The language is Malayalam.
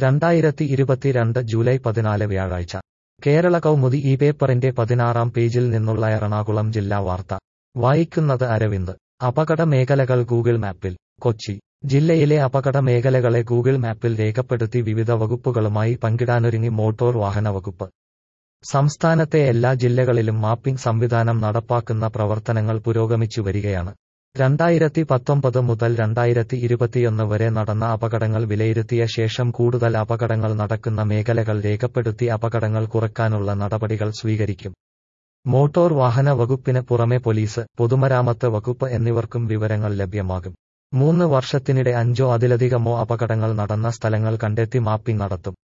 രണ്ടായിരത്തി ഇരുപത്തിരണ്ട് ജൂലൈ പതിനാല് വ്യാഴാഴ്ച കേരള കൗമുദി ഈ പേപ്പറിന്റെ പതിനാറാം പേജിൽ നിന്നുള്ള എറണാകുളം ജില്ലാ വാർത്ത വായിക്കുന്നത് അരവിന്ദ് അപകട മേഖലകൾ ഗൂഗിൾ മാപ്പിൽ കൊച്ചി ജില്ലയിലെ അപകട മേഖലകളെ ഗൂഗിൾ മാപ്പിൽ രേഖപ്പെടുത്തി വിവിധ വകുപ്പുകളുമായി പങ്കിടാനൊരുങ്ങി മോട്ടോർ വാഹന വകുപ്പ് സംസ്ഥാനത്തെ എല്ലാ ജില്ലകളിലും മാപ്പിംഗ് സംവിധാനം നടപ്പാക്കുന്ന പ്രവർത്തനങ്ങൾ പുരോഗമിച്ചു വരികയാണ് രണ്ടായിരത്തി പത്തൊമ്പത് മുതൽ രണ്ടായിരത്തി ഇരുപത്തിയൊന്ന് വരെ നടന്ന അപകടങ്ങൾ വിലയിരുത്തിയ ശേഷം കൂടുതൽ അപകടങ്ങൾ നടക്കുന്ന മേഖലകൾ രേഖപ്പെടുത്തി അപകടങ്ങൾ കുറയ്ക്കാനുള്ള നടപടികൾ സ്വീകരിക്കും മോട്ടോർ വാഹന വകുപ്പിന് പുറമെ പോലീസ് പൊതുമരാമത്ത് വകുപ്പ് എന്നിവർക്കും വിവരങ്ങൾ ലഭ്യമാകും മൂന്ന് വർഷത്തിനിടെ അഞ്ചോ അതിലധികമോ അപകടങ്ങൾ നടന്ന സ്ഥലങ്ങൾ കണ്ടെത്തി മാപ്പിംഗ് നടത്തും